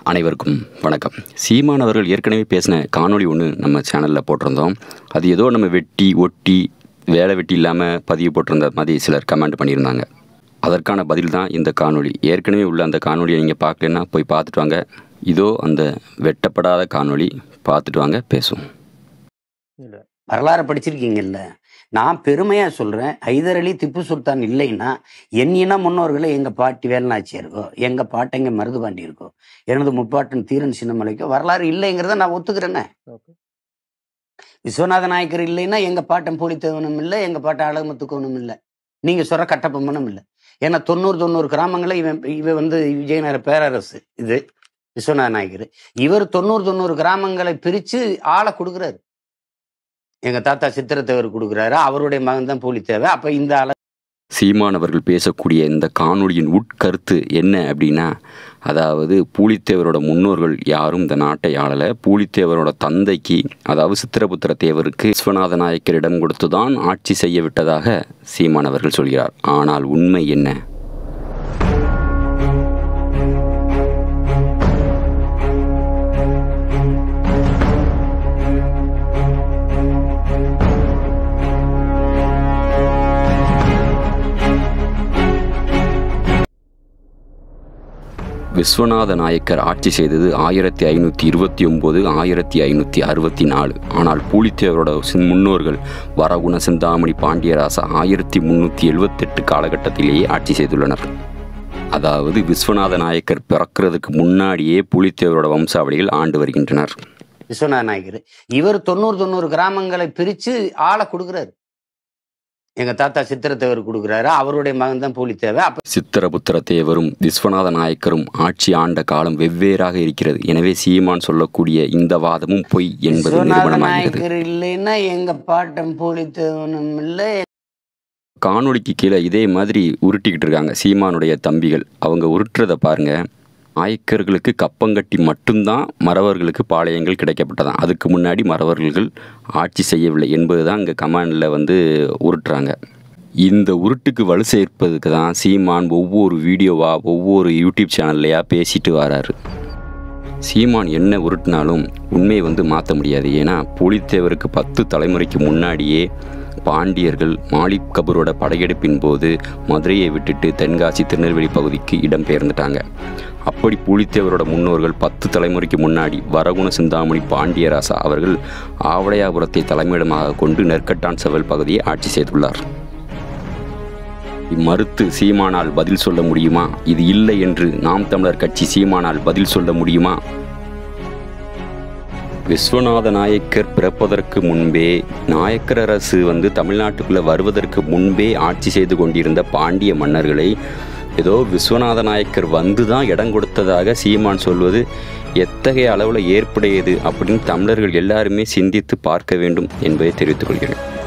அனைவருக்கும் வணக்கம் சீமான் அவர்கள் ஏற்கனவே பேசின காணொளி ஒன்று நம்ம சேனலில் போட்டிருந்தோம் அது ஏதோ நம்ம வெட்டி ஒட்டி வேலை வெட்டி இல்லாமல் பதிவு போட்டிருந்த மாதிரி சிலர் கமெண்ட் பண்ணியிருந்தாங்க அதற்கான பதில் தான் இந்த காணொளி ஏற்கனவே உள்ள அந்த காணொளியை நீங்கள் பார்க்கலன்னா போய் பார்த்துட்டு வாங்க இதோ அந்த வெட்டப்படாத காணொளி பார்த்துட்டு வாங்க பேசுவோம் வரலாறு படிச்சிருக்கீங்கல்ல நான் பெருமையா சொல்றேன் ஹைதர் அலி திப்பு சுல்தான் இல்லைன்னா என் இன முன்னோர்களை எங்க பாட்டி வேலுநாச்சியா இருக்கோ எங்க பாட்டைங்க மருதுபாண்டி இருக்கோ எனது முப்பாட்டன் தீரன் சின்னமலைக்கோ வரலாறு இல்லைங்கிறத நான் ஒத்துக்கிறேனே விஸ்வநாத நாயக்கர் இல்லைன்னா எங்க பாட்டன் பூலித்தேவனும் இல்லை எங்க பாட்டன் அழகுமத்துக்கவனும் இல்லை நீங்க சொல்ற கட்டபொம்மனும் இல்லை ஏன்னா தொண்ணூறு தொண்ணூறு கிராமங்களை இவன் இவன் வந்து விஜயநகர பேரரசு இது விஸ்வநாத நாயக்கர் இவர் தொண்ணூறு தொண்ணூறு கிராமங்களை பிரிச்சு ஆளை கொடுக்குறாரு எங்க தாத்தா சித்திரத்தேவர் கொடுக்குறாரு அவருடைய மகன் தான் பூலித்தேவை அப்ப இந்த ஆள சீமான் அவர்கள் பேசக்கூடிய இந்த காணொளியின் உட்கருத்து என்ன அப்படின்னா அதாவது பூலித்தேவரோட முன்னோர்கள் யாரும் இந்த நாட்டை ஆளலை பூலித்தேவரோட தந்தைக்கு அதாவது சித்திரபுத்திர தேவருக்கு விஸ்வநாத நாயக்கரிடம் கொடுத்துதான் ஆட்சி செய்ய விட்டதாக சீமான் அவர்கள் சொல்கிறார் ஆனால் உண்மை என்ன விஸ்வநாத நாயக்கர் ஆட்சி செய்தது ஆயிரத்தி ஐநூற்றி இருபத்தி ஒம்பது ஆயிரத்தி ஐநூற்றி அறுபத்தி நாலு ஆனால் பூலித்தேவரோட சின் முன்னோர்கள் வரகுண சிந்தாமணி பாண்டியராசா ஆயிரத்தி முந்நூற்றி எழுவத்தெட்டு காலகட்டத்திலேயே ஆட்சி செய்துள்ளனர் அதாவது விஸ்வநாத நாயக்கர் பிறக்கிறதுக்கு முன்னாடியே பூலித்தேவரோட வம்சாவளிகள் ஆண்டு வருகின்றனர் விஸ்வநாத நாயக்கர் இவர் தொண்ணூறு தொண்ணூறு கிராமங்களை பிரிச்சு ஆளை கொடுக்குறாரு எங்க தாத்தா சித்திரத்தேவர் கொடுக்குறாரு அவருடைய மகன் தான் பூலித்தேவை அப்ப சித்திரபுத்திர தேவரும் விஸ்வநாத நாயக்கரும் ஆட்சி ஆண்ட காலம் வெவ்வேறாக இருக்கிறது எனவே சீமான் சொல்லக்கூடிய இந்த வாதமும் பொய் என்பது விஸ்வநாத நிரூபணமாகிறது நாயக்கர் இல்லைன்னா எங்க பாட்டன் பூலித்தேவனும் இல்லை காணொளிக்கு கீழே இதே மாதிரி உருட்டிக்கிட்டு இருக்காங்க சீமானுடைய தம்பிகள் அவங்க உருட்டுறதை பாருங்க நாயக்கர்களுக்கு கப்பங்கட்டி மட்டும்தான் மறவர்களுக்கு பாளையங்கள் கிடைக்கப்பட்டதான் அதுக்கு முன்னாடி மறவர்கள் ஆட்சி செய்யவில்லை என்பது தான் இங்கே கமாண்டில் வந்து உருட்டுறாங்க இந்த உருட்டுக்கு வலு சேர்ப்பதுக்கு தான் சீமான் ஒவ்வொரு வீடியோவா ஒவ்வொரு யூடியூப் சேனல்லையா பேசிட்டு வராரு சீமான் என்ன உருட்டினாலும் உண்மையை வந்து மாற்ற முடியாது ஏன்னா புலித்தேவருக்கு பத்து தலைமுறைக்கு முன்னாடியே பாண்டியர்கள் மாலிக் கபூரோட படையெடுப்பின் போது மதுரையை விட்டுட்டு தென்காசி திருநெல்வேலி பகுதிக்கு இடம்பெயர்ந்துட்டாங்க அப்படி புலித்தேவரோட முன்னோர்கள் பத்து தலைமுறைக்கு முன்னாடி வரகுண சிந்தாமணி பாண்டியராசா அவர்கள் ஆவடையாபுரத்தை தலைமையிடமாக கொண்டு நெற்கட்டான் செவல் பகுதியை ஆட்சி செய்துள்ளார் மறுத்து சீமானால் பதில் சொல்ல முடியுமா இது இல்லை என்று நாம் தமிழர் கட்சி சீமானால் பதில் சொல்ல முடியுமா விஸ்வநாத நாயக்கர் பிறப்பதற்கு முன்பே நாயக்கர் அரசு வந்து தமிழ்நாட்டுக்குள்ளே வருவதற்கு முன்பே ஆட்சி செய்து கொண்டிருந்த பாண்டிய மன்னர்களை ஏதோ விஸ்வநாத நாயக்கர் வந்து தான் இடம் கொடுத்ததாக சீமான் சொல்வது எத்தகைய அளவில் ஏற்புடையது அப்படின்னு தமிழர்கள் எல்லாருமே சிந்தித்து பார்க்க வேண்டும் என்பதை தெரிவித்துக் கொள்கிறேன்